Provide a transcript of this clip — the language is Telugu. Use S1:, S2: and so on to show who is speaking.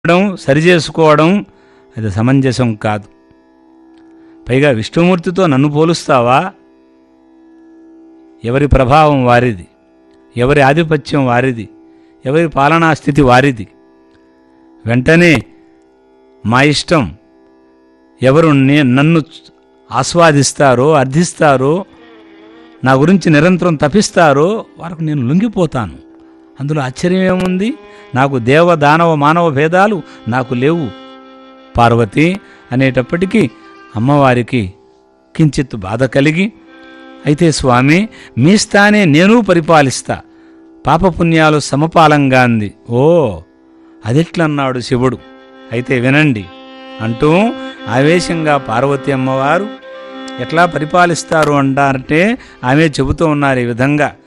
S1: చేయడం సరిచేసుకోవడం అది సమంజసం కాదు పైగా విష్ణుమూర్తితో నన్ను పోలుస్తావా ఎవరి ప్రభావం వారిది ఎవరి ఆధిపత్యం వారిది ఎవరి పాలనా స్థితి వారిది వెంటనే మా ఇష్టం ఎవరు నే- నన్ను ఆస్వాదిస్తారో అర్థిస్తారో నా గురించి నిరంతరం తపిస్తారో వారికి నేను లొంగిపోతాను అందులో ఆశ్చర్యం ఏముంది నాకు దేవ దానవ మానవ భేదాలు నాకు లేవు పార్వతి అనేటప్పటికీ అమ్మవారికి కించిత్ బాధ కలిగి అయితే స్వామి మీ స్థానే నేను పరిపాలిస్తా పాపపుణ్యాలు సమపాలంగా అంది ఓ అదిట్లన్నాడు శివుడు అయితే వినండి అంటూ ఆవేశంగా పార్వతి అమ్మవారు ఎట్లా పరిపాలిస్తారు అంటారంటే ఆమె చెబుతూ ఉన్నారు ఈ విధంగా